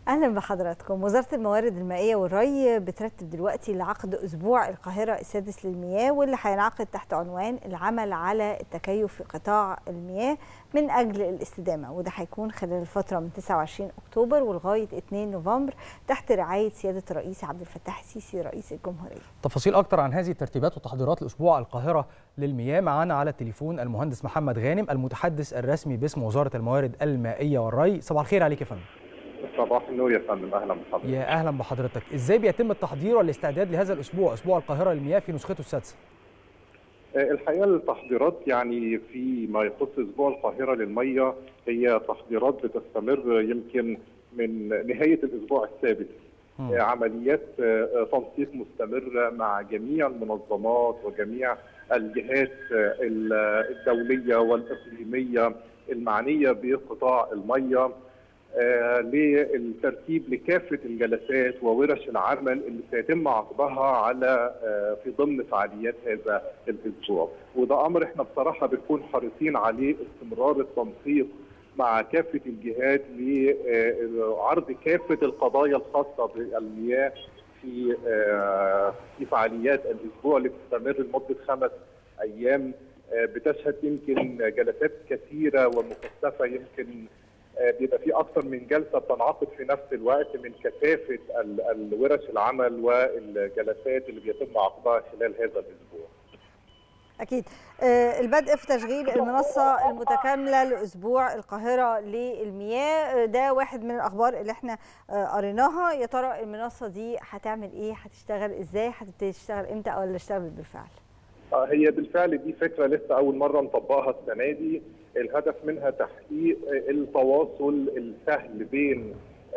اهلا بحضراتكم وزاره الموارد المائيه والري بترتب دلوقتي لعقد اسبوع القاهره السادس للمياه واللي هينعقد تحت عنوان العمل على التكيف في قطاع المياه من اجل الاستدامه وده هيكون خلال الفتره من 29 اكتوبر ولغايه 2 نوفمبر تحت رعايه سياده الرئيس عبد الفتاح السيسي رئيس الجمهوريه. تفاصيل اكتر عن هذه الترتيبات وتحضيرات لاسبوع القاهره للمياه معانا على التليفون المهندس محمد غانم المتحدث الرسمي باسم وزاره الموارد المائيه والري صباح الخير عليك يا فندم. صباح النور يا فندم اهلا بحضرتك يا اهلا بحضرتك ازاي بيتم التحضير والاستعداد لهذا الاسبوع اسبوع القاهره للمياه في نسخته السادسه الحقيقه التحضيرات يعني في ما يخص اسبوع القاهره للميه هي تحضيرات بتستمر يمكن من نهايه الاسبوع السابق م. عمليات تنسيق مستمره مع جميع المنظمات وجميع الجهات الدوليه والاقليميه المعنيه بقطاع الميه آه للترتيب لكافه الجلسات وورش العمل اللي سيتم عقدها على آه في ضمن فعاليات هذا الاسبوع وده امر احنا بصراحه بنكون حريصين عليه استمرار التنسيق مع كافه الجهات لعرض كافه القضايا الخاصه بالمياه في آه في فعاليات الاسبوع اللي بتستمر لمده خمس ايام بتشهد يمكن جلسات كثيره ومكثفه يمكن بيبقى في اكثر من جلسه بتنعقد في نفس الوقت من كثافه الورش العمل والجلسات اللي بيتم عقدها خلال هذا الاسبوع. اكيد البدء في تشغيل المنصه المتكامله لاسبوع القاهره للمياه ده واحد من الاخبار اللي احنا قريناها يا ترى المنصه دي هتعمل ايه هتشتغل ازاي هتبتدي تشتغل امتى او اللي اشتغلت بالفعل هي بالفعل دي فكره لسه اول مره نطبقها السنه دي الهدف منها تحقيق التواصل السهل بين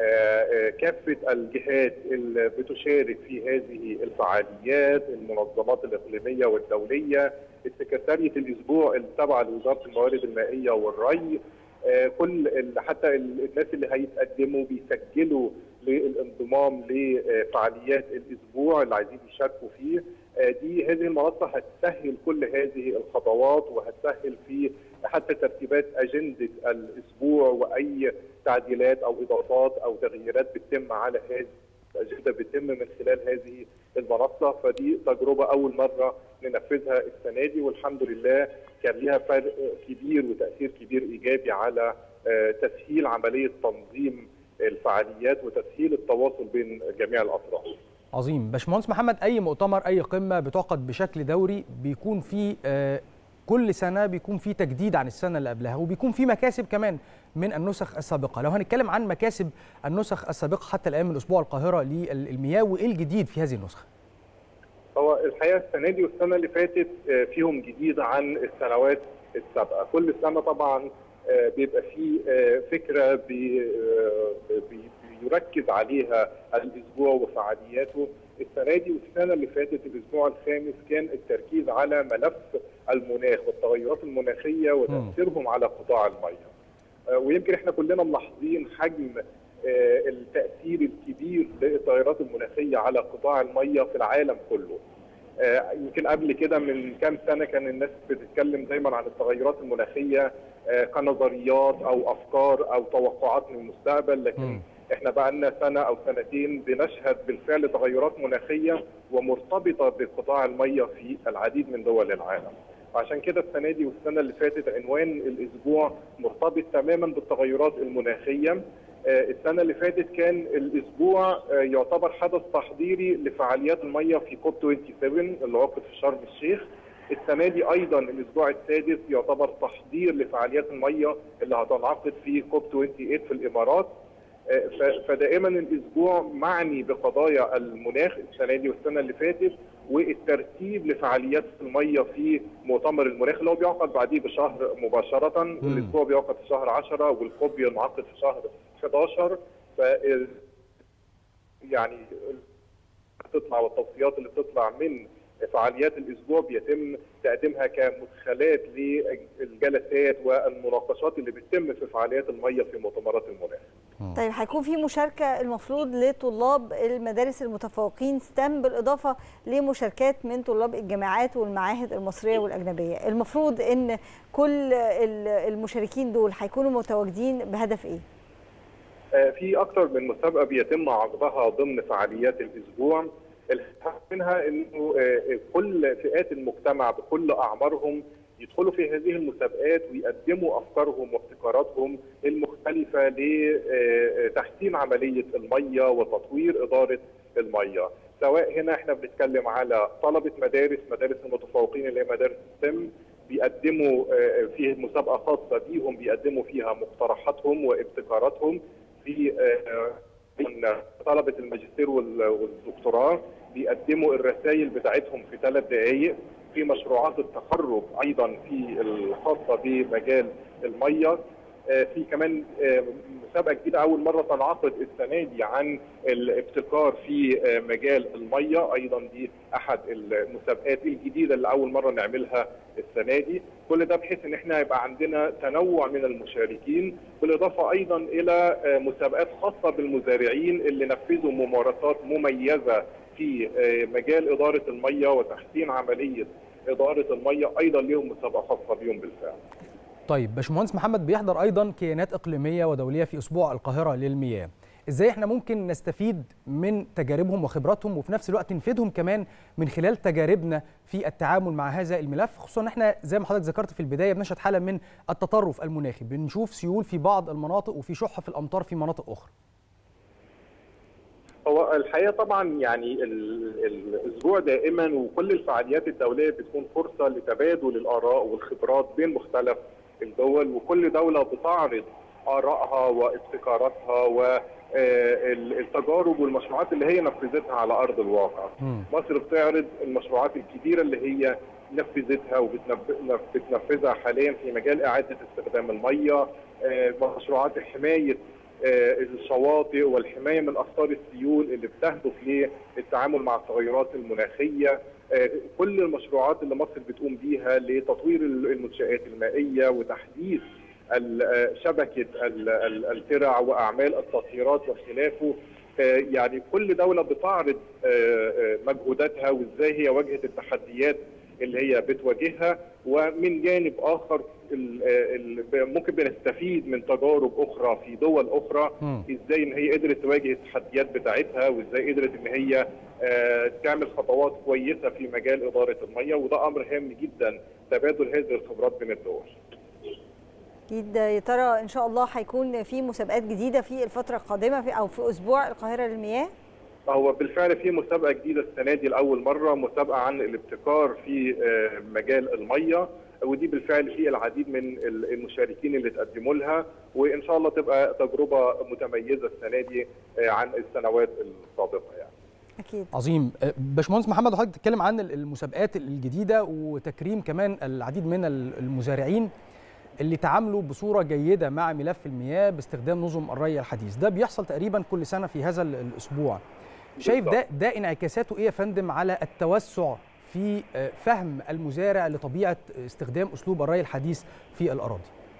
كافه الجهات اللي بتشارك في هذه الفعاليات المنظمات الاقليميه والدوليه السكرتاريه الاسبوع التابعه لوزاره الموارد المائيه والري كل حتى الناس اللي هيتقدموا بيسجلوا للانضمام لفعاليات الاسبوع اللي عايزين يشاركوا فيه دي هذه المنصه هتسهل كل هذه الخطوات وهتسهل في حتى ترتيبات اجنده الاسبوع واي تعديلات او اضافات او تغييرات بتتم على هذه الاجنده بتتم من خلال هذه المنصه فدي تجربه اول مره ننفذها السنه دي والحمد لله كان ليها فرق كبير وتاثير كبير ايجابي على تسهيل عمليه تنظيم الفعاليات وتسهيل التواصل بين جميع الاطراف. عظيم باشمهندس محمد اي مؤتمر اي قمه بتعقد بشكل دوري بيكون في كل سنه بيكون في تجديد عن السنه اللي قبلها وبيكون في مكاسب كمان من النسخ السابقه لو هنتكلم عن مكاسب النسخ السابقه حتى الان من اسبوع القاهره للمياه وايه الجديد في هذه النسخه هو الحقيقه السنه دي والسنه اللي فاتت فيهم جديد عن السنوات السابقه كل سنه طبعا بيبقى في فكره بي بيركز عليها الاسبوع وفعالياته السنه دي والسنه اللي فاتت الاسبوع الخامس كان التركيز على ملف المناخ والتغيرات المناخيه وتاثيرهم على قطاع الميه ويمكن احنا كلنا ملاحظين حجم التاثير الكبير للتغيرات المناخيه على قطاع الميه في العالم كله يمكن قبل كده من كام سنه كان الناس بتتكلم دايما عن التغيرات المناخيه كنظريات او افكار او توقعات للمستقبل لكن م. احنا بقى لنا سنه او سنتين بنشهد بالفعل تغيرات مناخيه ومرتبطه بقطاع الميه في العديد من دول العالم. وعشان كده السنه دي والسنه اللي فاتت عنوان الاسبوع مرتبط تماما بالتغيرات المناخيه. السنه اللي فاتت كان الاسبوع يعتبر حدث تحضيري لفعاليات الميه في كوب 27 اللي عقد في شرم الشيخ. السنه دي ايضا الاسبوع السادس يعتبر تحضير لفعاليات الميه اللي هتنعقد في كوب 28 في الامارات. فدائما الاسبوع معني بقضايا المناخ السنه دي والسنه اللي فاتت والترتيب لفعاليات الميه في مؤتمر المناخ اللي هو بيعقد بعديه بشهر مباشره الاسبوع بيعقد في شهر 10 والكوب بينعقد في شهر 11 ف يعني بتطلع والتوصيات اللي بتطلع من فعاليات الاسبوع بيتم تقديمها كمدخلات للجلسات والمناقشات اللي بتتم في فعاليات الميه في مؤتمرات المناخ. طيب هيكون في مشاركه المفروض لطلاب المدارس المتفوقين ستام بالاضافه لمشاركات من طلاب الجامعات والمعاهد المصريه والاجنبيه، المفروض ان كل المشاركين دول هيكونوا متواجدين بهدف ايه؟ في اكثر من مسابقه بيتم عقدها ضمن فعاليات الاسبوع الهدف منها انه كل فئات المجتمع بكل اعمارهم يدخلوا في هذه المسابقات ويقدموا افكارهم وابتكاراتهم المختلفه لتحسين عمليه الميه وتطوير اداره الميه سواء هنا احنا بنتكلم على طلبه مدارس مدارس المتفوقين اللي هي مدارس السم بيقدموا في مسابقه خاصه بيهم بيقدموا فيها مقترحاتهم وابتكاراتهم في طلبه الماجستير والدكتوراه بيقدموا الرسائل بتاعتهم في ثلاث دقائق في مشروعات التخرج ايضا في الخاصه بمجال الميه في كمان مسابقه جديده اول مره تنعقد السنه دي عن الابتكار في مجال الميه ايضا دي احد المسابقات الجديده اللي اول مره نعملها السنه دي كل ده بحيث ان احنا يبقى عندنا تنوع من المشاركين بالاضافه ايضا الى مسابقات خاصه بالمزارعين اللي نفذوا ممارسات مميزه في مجال اداره الميه وتحسين عمليه اداره الميه ايضا لهم مسابقه خاصه بهم بالفعل. طيب باشمهندس محمد بيحضر ايضا كيانات اقليميه ودوليه في اسبوع القاهره للمياه. ازاي احنا ممكن نستفيد من تجاربهم وخبراتهم وفي نفس الوقت نفيدهم كمان من خلال تجاربنا في التعامل مع هذا الملف خصوصا ان احنا زي ما حضرتك ذكرت في البدايه بنشهد حاله من التطرف المناخي بنشوف سيول في بعض المناطق وفي شح في الامطار في مناطق اخرى. هو الحقيقه طبعا يعني الاسبوع دائما وكل الفعاليات الدوليه بتكون فرصه لتبادل الاراء والخبرات بين مختلف الدول وكل دوله بتعرض ارائها وابتكاراتها والتجارب والمشروعات اللي هي نفذتها على ارض الواقع. م. مصر بتعرض المشروعات الكبيره اللي هي نفذتها وبتنفذها حاليا في مجال اعاده استخدام الميه، مشروعات حمايه الشواطئ والحمايه من اخطار السيول اللي بتهدف للتعامل مع التغيرات المناخيه كل المشروعات اللي مصر بتقوم بيها لتطوير المنشات المائيه وتحديث شبكه الترع واعمال التطهيرات وخلافه يعني كل دوله بتعرض مجهوداتها وازاي هي واجهت التحديات اللي هي بتواجهها ومن جانب اخر ممكن بنستفيد من تجارب اخرى في دول اخرى ازاي ان هي قدرت تواجه التحديات بتاعتها وازاي قدرت ان هي تعمل خطوات كويسه في مجال اداره الميه وده امر هام جدا تبادل هذه الخبرات بين الدول. اكيد يا ترى ان شاء الله هيكون في مسابقات جديده في الفتره القادمه في او في اسبوع القاهره للمياه؟ هو بالفعل في مسابقه جديده السنه دي لاول مره مسابقه عن الابتكار في مجال الميه ودي بالفعل في العديد من المشاركين اللي تقدموا لها وان شاء الله تبقى تجربه متميزه السنه دي عن السنوات السابقه يعني. اكيد عظيم باشمهندس محمد حضرتك بتتكلم عن المسابقات الجديده وتكريم كمان العديد من المزارعين اللي تعاملوا بصوره جيده مع ملف المياه باستخدام نظم الري الحديث ده بيحصل تقريبا كل سنه في هذا الاسبوع شايف ده ده انعكاساته ايه يا فندم على التوسع في فهم المزارع لطبيعه استخدام اسلوب الري الحديث في الاراضي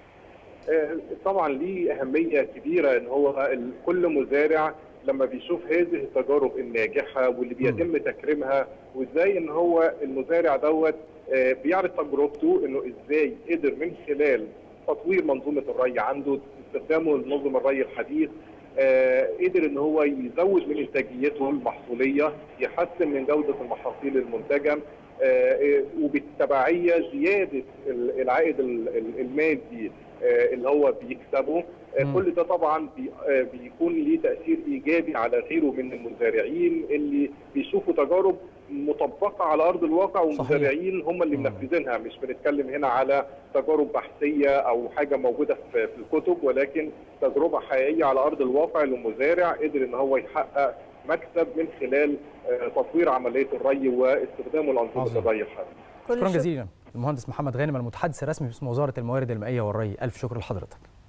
طبعا ليه اهميه كبيره ان هو كل مزارع لما بيشوف هذه التجارب الناجحه واللي بيتم تكريمها وازاي ان هو المزارع دوت بيعرض تجربته انه ازاي قدر من خلال تطوير منظومه الري عنده استخدامه لنظم الري الحديث آه قدر ان هو يزود من انتاجيته المحصوليه يحسن من جوده المحاصيل المنتجه آه وبالتبعيه زياده العائد المادي آه اللي هو بيكسبه كل ده طبعا بي بيكون ليه تاثير ايجابي على غيره من المزارعين اللي بيشوفوا تجارب مطبقه على ارض الواقع ومزارعين هم اللي منفذينها مش بنتكلم هنا على تجارب بحثيه او حاجه موجوده في الكتب ولكن تجربه حقيقيه على ارض الواقع لمزارع قدر ان هو يحقق مكسب من خلال تطوير عمليه الري واستخدامه لانظمه الري الحديث. شكرا جزيلا المهندس محمد غانم المتحدث الرسمي باسم وزاره الموارد المائيه والري الف شكر لحضرتك.